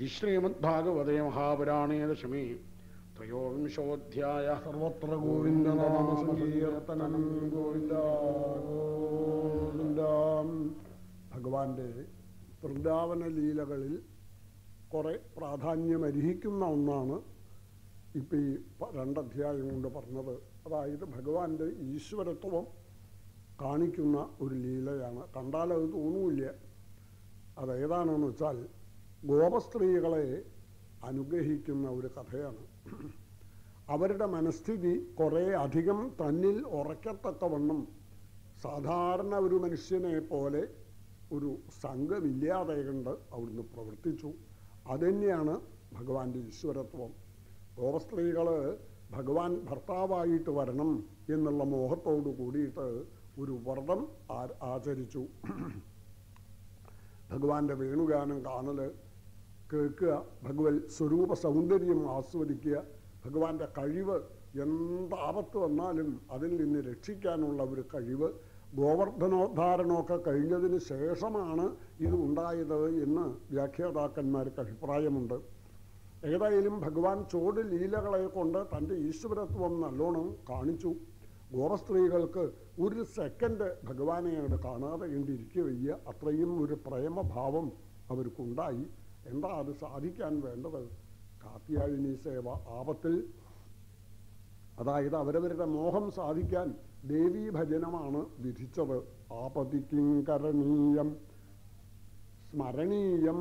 ഇതി ശ്രീമദ്ഭാഗവതേ മഹാപുരാണേ ദശമേ ത്രയോവിംശോധ്യായ സർവത്ര ഗോവിന്ദനാമസങ്കീർത്തനം ഗോവിന്ദ ഗോവിന്ദ ഭഗവാന്റെ വൃന്ദാവന ലീലകളിൽ കുറെ പ്രാധാന്യമർഹിക്കുന്ന ഒന്നാണ് ഇപ്പം ഈ പ- രണ്ടധ്യായം കൊണ്ട് പറഞ്ഞത് അതായത് ഭഗവാന്റെ ഈശ്വരത്വം കാണിക്കുന്ന ഒരു ലീലയാണ് കണ്ടാൽ അത് തോന്നൂല്ല അതേതാണെന്ന് വെച്ചാൽ ഗോപസ്ത്രീകളെ അനുഗ്രഹിക്കുന്ന ഒരു കഥയാണ് അവരുടെ മനസ്ഥിതി കുറേ അധികം തന്നിൽ ഉറക്കത്തക്കവണ്ണം സാധാരണ ഒരു മനുഷ്യനെ പോലെ ഒരു സംഘമില്ലാതെ കണ്ട് അവിടുന്ന് പ്രവർത്തിച്ചു അതുതന്നെയാണ് ഭഗവാന്റെ ഈശ്വരത്വം ഗോപസ്ത്രീകൾ ഭഗവാൻ ഭർത്താവായിട്ട് വരണം എന്നുള്ള മോഹത്തോടു കൂടിയിട്ട് ഒരു വ്രതം ആ- ആചരിച്ചു ഭഗവാന്റെ വേണുഗാനം കാണല് കേൾക്കുക ഭഗവത് സ്വരൂപ സൗന്ദര്യം ആസ്വദിക്കുക ഭഗവാന്റെ കഴിവ് എന്താപത്ത് വന്നാലും അതിൽ നിന്ന് രക്ഷിക്കാനുള്ള ഒരു കഴിവ് ഗോവർദ്ധനോദ്ധാരണമൊക്കെ കഴിഞ്ഞതിന് ശേഷമാണ് ഇത് ഉണ്ടായത് എന്ന് വ്യാഖ്യാതാക്കന്മാർക്ക് അഭിപ്രായമുണ്ട് ഏതായാലും ഭഗവാൻ ചോട് ലീലകളെ കൊണ്ട് തൻ്റെ ഈശ്വരത്വം നല്ലോണം കാണിച്ചു ഗോപസ്ത്രീകൾക്ക് ഒരു സെക്കൻഡ് ഭഗവാനെ അങ്ങോട്ട് കാണാതെ കണ്ടിരിക്കുക വയ്യ അത്രയും ഒരു പ്രേമഭാവം അവർക്കുണ്ടായി എന്താ അത് സാധിക്കാൻ വേണ്ടത് കാത്യായനി സേവ ആപത്തിൽ അതായത് അവരവരുടെ മോഹം സാധിക്കാൻ ദേവീ ഭജനമാണ് വിധിച്ചത് ആപതിക്കിങ്കരണീയം സ്മരണീയം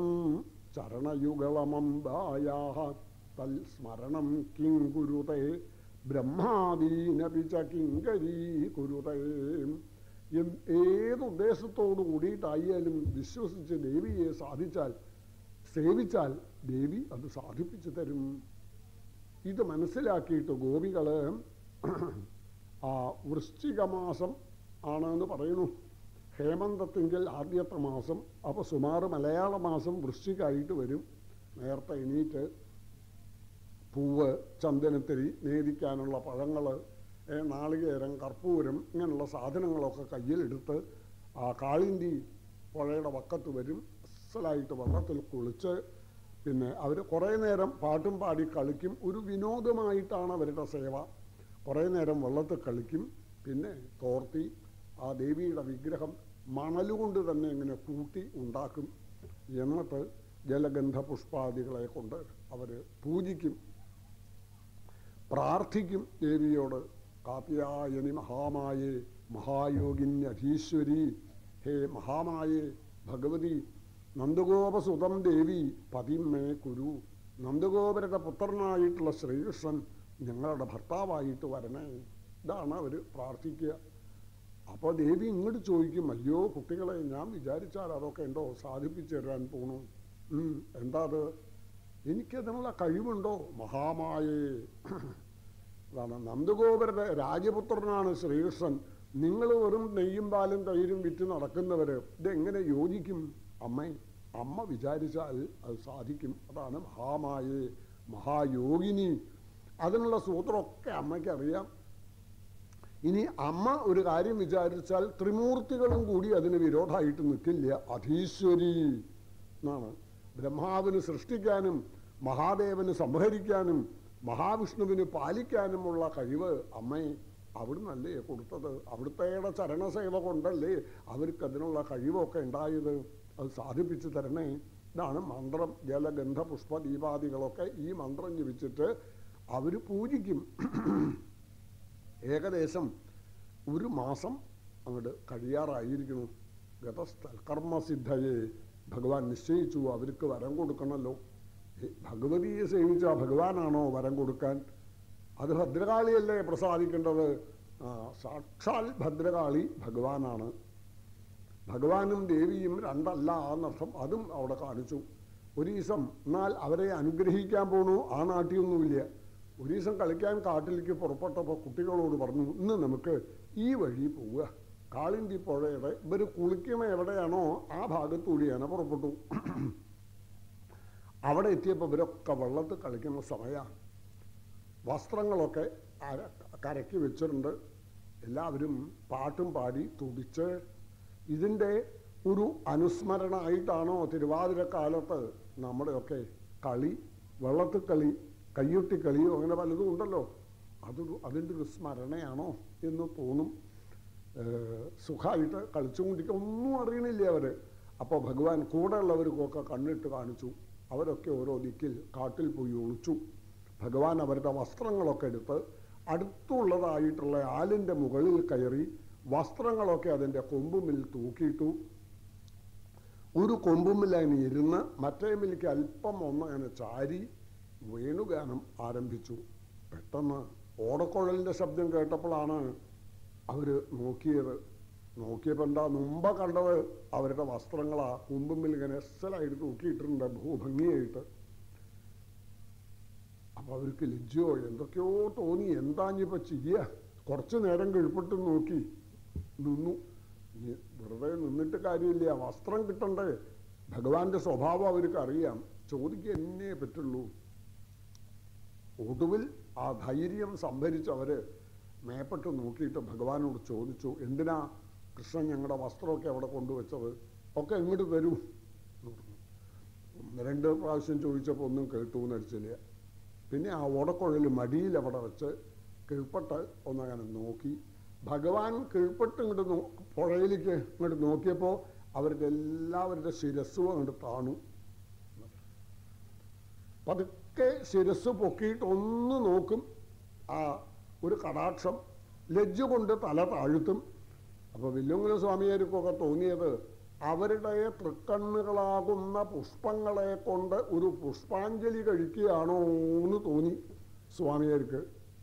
ചരണയുഗളമംബായാ തൽ സ്മരണം കിം കുരുതേ ബ്രഹ്മാദീനപി ച കിങ്കരീ കുരുതേ എം- ഏത് ഉദ്ദേശത്തോടു കൂടിയിട്ടായാലും വിശ്വസിച്ച് ദേവിയെ സാധിച്ചാൽ സേവിച്ചാൽ ദേവി അത് സാധിപ്പിച്ചു തരും ഇത് മനസ്സിലാക്കിയിട്ട് ഗോപികള് ആ വൃശ്ചിക മാസം ആണെന്ന് പറയുന്നു ഹേമന്തത്തിങ്കിൽ ആദ്യത്തെ മാസം അപ്പോൾ സുമാറ് മലയാള മാസം വൃശ്ചികമായിട്ട് വരും നേരത്തെ എണീറ്റ് പൂവ് ചന്ദനത്തിരി നേദിക്കാനുള്ള പഴങ്ങൾ നാളികേരം കർപ്പൂരം ഇങ്ങനെയുള്ള സാധനങ്ങളൊക്കെ കയ്യിലെടുത്ത് ആ കാളിന്തി പുഴയുടെ വക്കത്ത് വരും അസലായിട്ട് വെള്ളത്തിൽ കുളിച്ച് പിന്നെ അവർ കുറേ നേരം പാട്ടും പാടി കളിക്കും ഒരു വിനോദമായിട്ടാണ് അവരുടെ സേവ കുറേ നേരം വെള്ളത്തിൽ കളിക്കും പിന്നെ തോർത്തി ആ ദേവിയുടെ വിഗ്രഹം മണലുകൊണ്ട് തന്നെ ഇങ്ങനെ കൂട്ടി ഉണ്ടാക്കും എന്നിട്ട് ജലഗന്ധ പുഷ്പാദികളെ കൊണ്ട് അവർ പൂജിക്കും പ്രാർത്ഥിക്കും ദേവിയോട് കാത്യായനി മഹാമായേ മഹായോഗിന്യധീശ്വരി ഹേ മഹാമായേ ഭഗവതി നന്ദഗോപസുതം ദേവി പതിമേ കുരു നന്ദഗോപരുടെ പുത്രനായിട്ടുള്ള ശ്രീകൃഷ്ണൻ ഞങ്ങളുടെ ഭർത്താവായിട്ട് വരണേ ഇതാണ് അവർ പ്രാർത്ഥിക്കുക അപ്പോൾ ദേവി ഇങ്ങോട്ട് ചോദിക്കും അയ്യോ കുട്ടികളെ ഞാൻ വിചാരിച്ചാൽ അതൊക്കെ ഉണ്ടോ സാധിപ്പിച്ചു തരാൻ പോണു ഉം, എന്താ അത് എനിക്കതിനുള്ള കഴിവുണ്ടോ മഹാമായേ അതാണ് നന്ദഗോപരുടെ രാജപുത്രനാണ് ശ്രീകൃഷ്ണൻ നിങ്ങൾ വെറും നെയ്യും പാലും തൈരും വിറ്റ് നടക്കുന്നവർ ഇതെങ്ങനെ യോജിക്കും അമ്മ അമ്മ വിചാരിച്ചാൽ അത് സാധിക്കും അതാണ് മഹാമായേ മഹായോഗിനി അതിനുള്ള സൂത്രമൊക്കെ അമ്മയ്ക്ക് അറിയാം ഇനി അമ്മ ഒരു കാര്യം വിചാരിച്ചാൽ ത്രിമൂർത്തികളും കൂടി അതിന് വിരോധമായിട്ട് നിൽക്കില്ല അധീശ്വരി എന്നാണ് ബ്രഹ്മാവിന് സൃഷ്ടിക്കാനും മഹാദേവന് സംഹരിക്കാനും മഹാവിഷ്ണുവിന് പാലിക്കാനുമുള്ള കഴിവ് അമ്മയെ അവിടുന്നല്ലേ കൊടുത്തത് അവിടുത്തെയുടെ ചരണസേവ കൊണ്ടല്ലേ അവർക്ക് അതിനുള്ള കഴിവൊക്കെ ഉണ്ടായത് അത് സാധിപ്പിച്ചു തരണേ ഇതാണ് മന്ത്രം ജലഗന്ധ പുഷ്പ ദീപാദികളൊക്കെ ഈ മന്ത്രം ജപിച്ചിട്ട് അവർ പൂജിക്കും ഏകദേശം ഒരു മാസം അങ്ങോട്ട് കഴിയാറായിരിക്കുന്നു ഗതസ്ഥൽക്കർമ്മസിദ്ധയെ ഭഗവാൻ നിശ്ചയിച്ചു അവർക്ക് വരം കൊടുക്കണമല്ലോ ഏ, ഭഗവതിയെ സേവിച്ച ഭഗവാനാണോ വരം കൊടുക്കാൻ അത് ഭദ്രകാളിയല്ലേ പ്രസാദിക്കേണ്ടത് ആ സാക്ഷാൽ ഭദ്രകാളി ഭഗവാനാണ് ഭഗവാനും ദേവിയും രണ്ടല്ല എന്നർത്ഥം അതും അവിടെ കാണിച്ചു ഒരു ദിവസം എന്നാൽ അവരെ അനുഗ്രഹിക്കാൻ പോണു ആ നാട്ടിയൊന്നുമില്ല ഒരു ദിവസം കളിക്കാൻ കാട്ടിലേക്ക് പുറപ്പെട്ടപ്പോൾ കുട്ടികളോട് പറഞ്ഞു ഇന്ന് നമുക്ക് ഈ വഴി പോവുക കാളിന്തി പുഴയുടെ ഇവർ കുളിക്കണ എവിടെയാണോ ആ ഭാഗത്തൂടിയാണ് പുറപ്പെട്ടു അവിടെ എത്തിയപ്പോൾ ഇവരൊക്കെ വെള്ളത്തിൽ കളിക്കുന്ന സമയമാണ് വസ്ത്രങ്ങളൊക്കെ അര കരക്കി വെച്ചിട്ടുണ്ട് എല്ലാവരും പാട്ടും പാടി തുടിച്ച് ഇതിൻ്റെ ഒരു അനുസ്മരണമായിട്ടാണോ തിരുവാതിരക്കാലത്ത് നമ്മുടെയൊക്കെ കളി വെള്ളത്തിൽ കളി കയ്യൊട്ടി കളിയോ അങ്ങനെ പലതും ഉണ്ടല്ലോ അതൊരു അതിൻ്റെ ഒരു സ്മരണയാണോ എന്ന് തോന്നും സുഖമായിട്ട് കളിച്ചുകൊണ്ടിരിക്കുക ഒന്നും അറിയണില്ല അവർ അപ്പോൾ ഭഗവാൻ കൂടെയുള്ളവർക്കൊക്കെ കണ്ണിട്ട് കാണിച്ചു അവരൊക്കെ ഓരോ ദിക്കിൽ കാട്ടിൽ പോയി ഒളിച്ചു ഭഗവാൻ അവരുടെ വസ്ത്രങ്ങളൊക്കെ എടുത്ത് അടുത്തുള്ളതായിട്ടുള്ള ആലിൻ്റെ മുകളിൽ കയറി വസ്ത്രങ്ങളൊക്കെ അതിൻ്റെ കൊമ്പുമിൽ തൂക്കിയിട്ടു ഒരു കൊമ്പുമിൽ അതിന് ഇരുന്ന് മറ്റേമിലേക്ക് അല്പം ഒന്ന് അങ്ങനെ ചാരി വേണുഗാനം ആരംഭിച്ചു പെട്ടെന്ന് ഓടക്കുഴലിൻ്റെ ശബ്ദം കേട്ടപ്പോഴാണ് അവർ നോക്കിയത് നോക്കിയപ്പോൾ എന്താ മുമ്പ് കണ്ടത് അവരുടെ വസ്ത്രങ്ങളാ കൊമ്പുമ്പിൽ ഇങ്ങനെ എസ്സലായിട്ട് തൂക്കിയിട്ടുണ്ട് ഭൂഭംഗിയായിട്ട് അപ്പൊ അവർക്ക് ലജ്ജയോ എന്തൊക്കെയോ തോന്നി എന്താ ഇനിയിപ്പോ ചെയ്യ കുറച്ചു നേരം കിഴിപ്പിട്ട് നോക്കി നിന്നു ഇനി വെറുതെ നിന്നിട്ട് കാര്യമില്ല വസ്ത്രം കിട്ടണ്ടേ ഭഗവാന്റെ സ്വഭാവം അവർക്ക് അറിയാം ചോദിക്കുക എന്നേ പറ്റുള്ളൂ ഒടുവിൽ ആ ധൈര്യം സംഭരിച്ചവര് മേപ്പെട്ട് നോക്കിയിട്ട് ഭഗവാനോട് ചോദിച്ചു എന്തിനാ കൃഷ്ണൻ ഞങ്ങളുടെ വസ്ത്രമൊക്കെ അവിടെ കൊണ്ടുവച്ചത് ഒക്കെ എങ്ങോട്ട് തരൂ എന്ന് പറഞ്ഞു ഒന്ന് രണ്ട് പ്രാവശ്യം ചോദിച്ചപ്പോൾ ഒന്നും കേട്ടു എന്നടിച്ചില്ല പിന്നെ ആ ഓടക്കുഴൽ മടിയിൽ അവിടെ വെച്ച് കിഴ്പട്ട് ഒന്നങ്ങനെ നോക്കി ഭഗവാൻ കിഴ്പട്ട് ഇങ്ങോട്ട് നോ പുഴയിലേക്ക് ഇങ്ങോട്ട് നോക്കിയപ്പോൾ അവരുടെ എല്ലാവരുടെ ശിരസ്സും അങ്ങോട്ട് താണു പതുക്കെ ശിരസ് പൊക്കിയിട്ട് ഒന്ന് നോക്കും ആ ഒരു കടാക്ഷം ലജ്ജ കൊണ്ട് തല താഴ്ത്തും അപ്പോൾ വില്ലുങ്കല സ്വാമിയാർക്കൊക്കെ തോന്നിയത് അവരുടെ തൃക്കണ്ണുകളാകുന്ന പുഷ്പങ്ങളെ കൊണ്ട് ഒരു പുഷ്പാഞ്ജലി കഴിക്കുകയാണോ എന്ന് തോന്നി സ്വാമിയാർക്ക്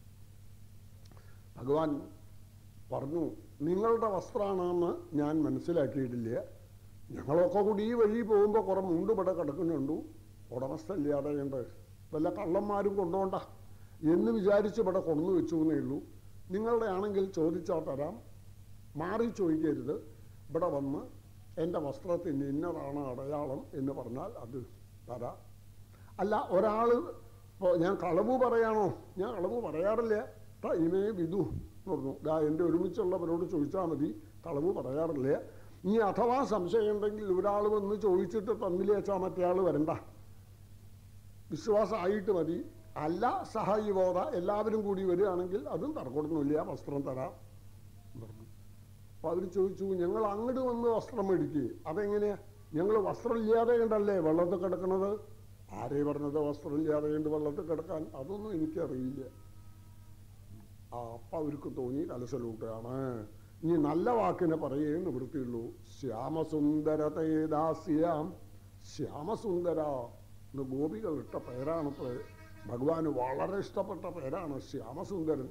ഭഗവാൻ പറഞ്ഞു നിങ്ങളുടെ വസ്ത്രമാണെന്ന് ഞാൻ മനസ്സിലാക്കിയിട്ടില്ല ഞങ്ങളൊക്കെ കൂടി ഈ വഴി പോകുമ്പോൾ കുറെ മുണ്ട് ഇവിടെ കിടക്കുന്നുണ്ടു ഉടമസ്ഥയില്ലാതെ ഉണ്ട് വല്ല കള്ളന്മാരും കൊണ്ടുപോണ്ട എന്ന് വിചാരിച്ച് ഇവിടെ കൊണ്ടു വെച്ചു എന്നേ ഉള്ളൂ നിങ്ങളുടെ ആണെങ്കിൽ ചോദിച്ചാൽ തരാം മാറി ചോദിക്കരുത് ഇവിടെ വന്ന് എൻ്റെ വസ്ത്രത്തിന് ഇന്നതാണ് അടയാളം എന്ന് പറഞ്ഞാൽ അത് തരാം അല്ല ഒരാൾ ഇപ്പോൾ ഞാൻ കളവ് പറയാണോ ഞാൻ കളവ് പറയാറില്ല ട്ടാ, ഇമേ വിധു എന്ന് പറഞ്ഞു ദാ എൻ്റെ ഒരുമിച്ചുള്ളവരോട് ചോദിച്ചാൽ മതി കളവ് പറയാറില്ല ഇനി അഥവാ സംശയം ഉണ്ടെങ്കിൽ ഒരാൾ വന്ന് ചോദിച്ചിട്ട് തന്നിലേച്ചാൽ മറ്റേ ആൾ വരണ്ട വിശ്വാസമായിട്ട് മതി അല്ല സഹായിബോധ എല്ലാവരും കൂടി വരികയാണെങ്കിൽ അതും തറക്കൊടുന്നില്ല വസ്ത്രം തരാം എന്ന് പറഞ്ഞു അപ്പൊ അവർ ചോദിച്ചു ഞങ്ങൾ അങ്ങോട്ട് വന്ന് വസ്ത്രം മേടിക്കുക അതെങ്ങനെയാ ഞങ്ങൾ വസ്ത്രമില്ലാതെ കണ്ടല്ലേ വെള്ളത്തിൽ കിടക്കണത് ആരെ പറഞ്ഞത് വസ്ത്രമില്ലാതെ കണ്ട് വെള്ളത്തിൽ കിടക്കാൻ അതൊന്നും എനിക്കറിയില്ല ആ അപ്പൊ അവർക്ക് തോന്നി കലശലൂട്ടാണ് ഇനി നല്ല വാക്കിനെ പറയേ നിവൃത്തിയുള്ളൂ ശ്യാമസുന്ദരതേ ദാസ്യാം ശ്യാമസുന്ദര എന്ന് ഗോപികൾ ഇട്ട പേരാണിപ്പോ ഭഗവാന് വളരെ ഇഷ്ടപ്പെട്ട പേരാണ് ശ്യാമസുന്ദരൻ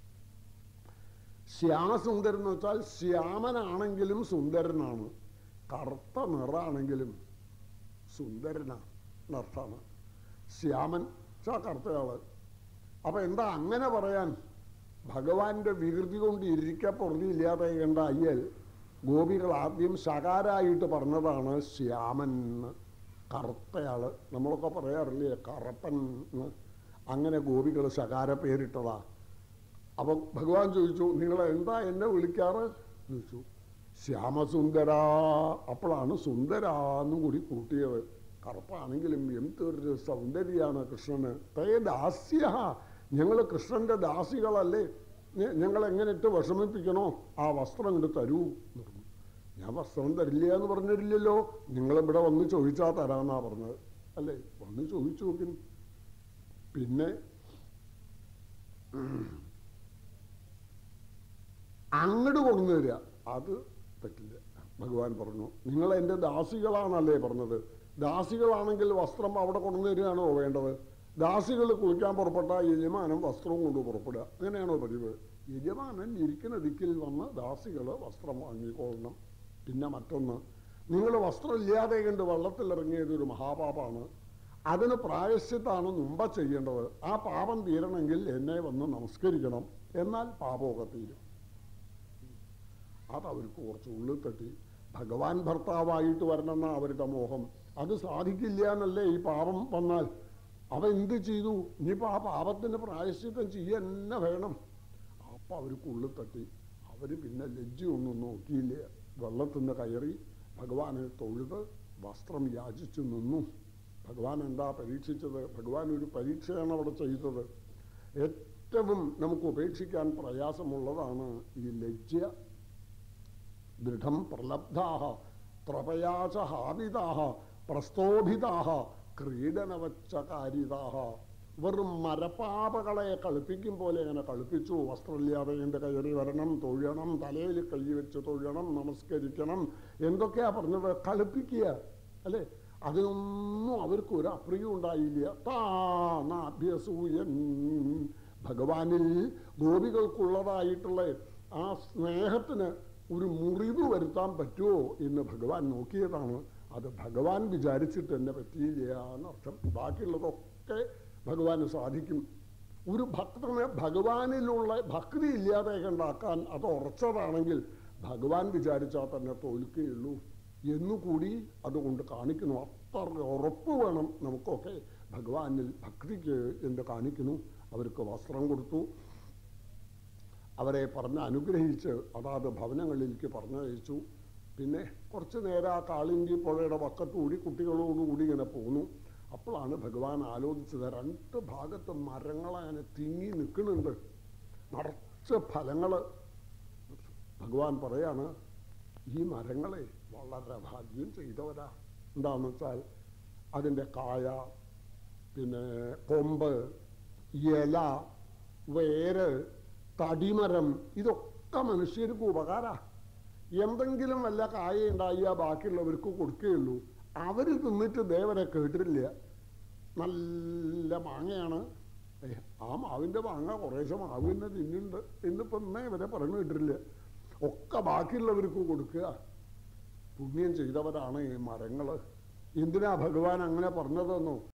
ശ്യാമസുന്ദരൻ എന്ന് വെച്ചാൽ ശ്യാമനാണെങ്കിലും സുന്ദരനാണ് കറുത്ത നിറാണെങ്കിലും സുന്ദരനാണ് എന്നർത്ഥമാണ് ശ്യാമൻ വെച്ചാൽ കറുത്തയാള് അപ്പൊ എന്താ അങ്ങനെ പറയാൻ ഭഗവാന്റെ വികൃതി കൊണ്ട് ഇരിക്ക പൊറുതിയില്ലാതെ കണ്ട അയ്യൽ ഗോപികൾ ആദ്യം ശകാരായിട്ട് പറഞ്ഞതാണ് ശ്യാമൻ എന്ന് കറുത്തയാള് നമ്മളൊക്കെ പറയാറില്ലേ കറപ്പൻ എന്ന് അങ്ങനെ ഗോപികൾ ശകാര പേരിട്ടതാ അപ്പൊ ഭഗവാൻ ചോദിച്ചു നിങ്ങൾ എന്താ എന്നെ വിളിക്കാറ് എന്ന് ചോദിച്ചു ശ്യാമസുന്ദര അപ്പോഴാണ് സുന്ദര എന്നും കൂടി കൂട്ടിയത് കറുപ്പാണെങ്കിലും എന്തൊരു സൗന്ദര്യാണ് കൃഷ്ണന് തേ ദാസ്യ ഞങ്ങൾ കൃഷ്ണന്റെ ദാസികളല്ലേ ഞ- ഞങ്ങൾ എങ്ങനെ ഇട്ട് വിഷമിപ്പിക്കണോ ആ വസ്ത്രം ഇങ്ങോട്ട് തരൂ എന്ന് പറഞ്ഞു ഞാൻ വസ്ത്രം തരില്ല എന്ന് പറഞ്ഞിട്ടില്ലല്ലോ നിങ്ങൾ ഇവിടെ വന്ന് ചോദിച്ചാൽ തരാന്നാ പറഞ്ഞത് അല്ലേ വന്ന് ചോദിച്ചു നോക്കി പിന്നെ അങ്ങോട്ട് കൊണ്ടു തരിക അത് പറ്റില്ല ഭഗവാൻ പറഞ്ഞു നിങ്ങൾ എൻ്റെ ദാസികളാണല്ലേ പറഞ്ഞത് ദാസികളാണെങ്കിൽ വസ്ത്രം അവിടെ കൊണ്ടു തരികയാണോ വേണ്ടത് ദാസികൾ കുളിക്കാൻ പുറപ്പെട്ട യജമാനൻ വസ്ത്രവും കൊണ്ട് പുറപ്പെടുക അങ്ങനെയാണോ പതിവ് യജമാനൻ ഇരിക്കുന്ന ദിക്കിൽ വന്ന് ദാസികൾ വസ്ത്രം വാങ്ങിക്കൊള്ളണം പിന്നെ മറ്റൊന്ന് നിങ്ങൾ വസ്ത്രം ഇല്ലാതെ കണ്ട് വെള്ളത്തിലിറങ്ങിയത് ഒരു മഹാപാപാണ് അതിന് പ്രായശ്ചിത്താണ് മുമ്പ ചെയ്യേണ്ടത് ആ പാപം തീരണമെങ്കിൽ എന്നെ വന്ന് നമസ്കരിക്കണം എന്നാൽ പാപമൊക്കെ തീരും അത് അവർക്ക് കുറച്ച് ഉള്ളിൽ തട്ടി ഭഗവാൻ ഭർത്താവായിട്ട് വരണമെന്ന അവരുടെ മോഹം അത് സാധിക്കില്ല എന്നല്ലേ ഈ പാപം വന്നാൽ അവ എന്ത് ചെയ്തു ഇനിയിപ്പോൾ ആ പാപത്തിന് പ്രായശ്ചിത്തം ചെയ്യാൻ തന്നെ വേണം അപ്പം അവർക്ക് ഉള്ളിൽ തട്ടി അവർ പിന്നെ ലജ്ജയൊന്നും നോക്കിയില്ല വെള്ളത്തിൽ നിന്ന് കയറി ഭഗവാനെ തൊഴുത് വസ്ത്രം യാചിച്ചു നിന്നു ഭഗവാൻ എന്താ പരീക്ഷിച്ചത് ഭഗവാൻ ഒരു പരീക്ഷയാണ് അവിടെ ചെയ്തത് ഏറ്റവും നമുക്ക് ഉപേക്ഷിക്കാൻ പ്രയാസമുള്ളതാണ് ഈ ലജ്ജ ദൃഢം പ്രലബ്ധാഹ ത്രപയാച ഹാവിതാഹ പ്രസ്തോഭിതാഹ ക്രീഡനവച്ചകാരിതാഹ വെറും മരപ്പാപകളെ കളിപ്പിക്കും പോലെ അങ്ങനെ കളിപ്പിച്ചു വസ്ത്രമില്ലാതെ എൻ്റെ കയറി വരണം തൊഴണം തലയിൽ കൈ വെച്ച് തൊഴണം നമസ്കരിക്കണം എന്തൊക്കെയാ പറഞ്ഞത് കളിപ്പിക്കുക അല്ലേ അതിനൊന്നും അവർക്ക് ഒരു അപ്രിയം ഉണ്ടായില്ല താനാഭ്യസൂയൻ ഭഗവാനിൽ ഗോപികൾക്കുള്ളതായിട്ടുള്ള ആ സ്നേഹത്തിന് ഒരു മുറിവ് വരുത്താൻ പറ്റുമോ എന്ന് ഭഗവാൻ നോക്കിയതാണ് അത് ഭഗവാൻ വിചാരിച്ചിട്ട് തന്നെ പറ്റിയില്ല എന്നർത്ഥം ബാക്കിയുള്ളതൊക്കെ ഭഗവാന് സാധിക്കും ഒരു ഭക്തന് ഭഗവാനിലുള്ള ഭക്തി ഇല്ലാതെ കണ്ടാക്കാൻ അത് ഉറച്ചതാണെങ്കിൽ ഭഗവാൻ വിചാരിച്ചാൽ തന്നെ തോൽക്കുകയുള്ളൂ എന്നുകൂടി അതുകൊണ്ട് കാണിക്കുന്നു അത്ര ഉറപ്പ് വേണം നമുക്കൊക്കെ ഭഗവാനിൽ ഭക്തിക്ക് എന്ന് കാണിക്കുന്നു അവർക്ക് വസ്ത്രം കൊടുത്തു അവരെ പറഞ്ഞ് അനുഗ്രഹിച്ച് അതാത് ഭവനങ്ങളിലേക്ക് പറഞ്ഞയച്ചു പിന്നെ കുറച്ച് നേരം ആ കാളിന്തി പുഴയുടെ വക്കത്തുകൂടി കുട്ടികളോടുകൂടി ഇങ്ങനെ പോന്നു അപ്പോഴാണ് ഭഗവാൻ ആലോചിച്ചത് രണ്ട് ഭാഗത്ത് മരങ്ങളങ്ങനെ തിങ്ങി നിൽക്കുന്നുണ്ട് നിറച്ച് ഫലങ്ങൾ ഭഗവാൻ പറയാണ് ഈ മരങ്ങളെ വളരെ ഭാഗ്യം ചെയ്തവരാ എന്താണെന്ന് വെച്ചാൽ അതിൻ്റെ കായ പിന്നെ കൊമ്പ് ഇല വേര് തടിമരം ഇതൊക്കെ മനുഷ്യർക്ക് ഉപകാര എന്തെങ്കിലും വല്ല കായ ഉണ്ടായാൽ ബാക്കിയുള്ളവർക്ക് കൊടുക്കുകയുള്ളൂ അവർ തിന്നിട്ട് ദേവരെ കേട്ടിട്ടില്ല നല്ല മാങ്ങയാണ് ഏ, ആ മാവിൻ്റെ മാങ്ങ കുറേശ്ശെ മാവ് തന്നെ തിന്നുണ്ട് എന്നിപ്പം ഇന്നേ വരെ പറഞ്ഞു കേട്ടിട്ടില്ല ഒക്കെ ബാക്കിയുള്ളവർക്ക് കൊടുക്കുക പുണ്യം ചെയ്തവരാണ് ഈ മരങ്ങൾ എന്തിനാ ഭഗവാൻ അങ്ങനെ പറഞ്ഞതെന്നോ